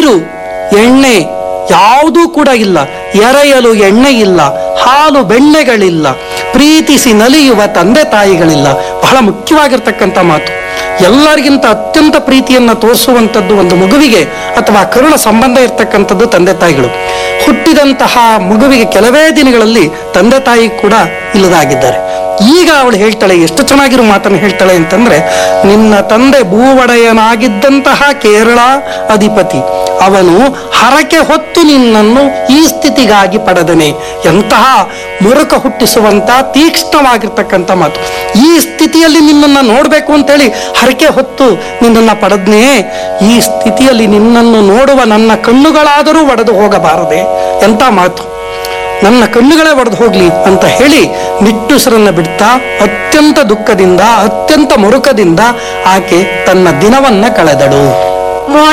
ನೀರು ಎಣ್ಣೆ ಯಾವುದೂ ಕೂಡ ಇಲ್ಲ ಎರೆಯಲು ಎಣ್ಣೆ ಇಲ್ಲ ಹಾಲು ಬೆಣ್ಣೆಗಳಿಲ್ಲ ಪ್ರೀತಿಸಿ ನಲಿಯುವ ತಂದೆ ತಾಯಿಗಳಿಲ್ಲ ಬಹಳ ಮುಖ್ಯವಾಗಿರ್ತಕ್ಕಂಥ ಮಾತು ಎಲ್ಲರಿಗಿಂತ ಅತ್ಯಂತ ಪ್ರೀತಿಯನ್ನ ತೋರಿಸುವಂಥದ್ದು ಒಂದು ಮಗುವಿಗೆ ಅಥವಾ ಕರುಣ ಸಂಬಂಧ ಇರ್ತಕ್ಕಂಥದ್ದು ತಂದೆ ತಾಯಿಗಳು ಹುಟ್ಟಿದಂತಹ ಮಗುವಿಗೆ ಕೆಲವೇ ದಿನಗಳಲ್ಲಿ ತಂದೆ ತಾಯಿ ಕೂಡ ಇಲ್ಲದಾಗಿದ್ದಾರೆ ಈಗ ಅವಳು ಹೇಳ್ತಾಳೆ ಎಷ್ಟು ಚೆನ್ನಾಗಿರೋ ಮಾತನ್ನು ಹೇಳ್ತಾಳೆ ಅಂತಂದ್ರೆ ನಿನ್ನ ತಂದೆ ಭೂವಡೆಯನಾಗಿದ್ದಂತಹ ಕೇರಳ ಅಧಿಪತಿ ಅವನು ಹರಕೆ ಹೊತ್ತು ನಿನ್ನನ್ನು ಈ ಸ್ಥಿತಿಗಾಗಿ ಪಡೆದನೆ ಎಂತಹ ಮುರುಕ ಹುಟ್ಟಿಸುವಂತ ತೀಕ್ಷ್ಣವಾಗಿರ್ತಕ್ಕಂಥ ಮಾತು ಈ ಸ್ಥಿತಿಯಲ್ಲಿ ನಿನ್ನನ್ನು ನೋಡಬೇಕು ಅಂತೇಳಿ ಹರಕೆ ಹೊತ್ತು ನಿನ್ನನ್ನು ಪಡೆದ್ನೇ ಈ ಸ್ಥಿತಿಯಲ್ಲಿ ನಿನ್ನನ್ನು ನೋಡುವ ನನ್ನ ಕಣ್ಣುಗಳಾದರೂ ಒಡೆದು ಹೋಗಬಾರದೆ ಎಂತ ಮಾತು ನನ್ನ ಕಣ್ಣುಗಳೇ ಒಡೆದು ಹೋಗ್ಲಿ ಅಂತ ಹೇಳಿ ನಿಟ್ಟುಸಿರನ್ನ ಬಿಡ್ತಾ ಅತ್ಯಂತ ದುಃಖದಿಂದ ಅತ್ಯಂತ ಮುರುಕದಿಂದ ಆಕೆ ತನ್ನ ದಿನವನ್ನ ಕಳೆದಳು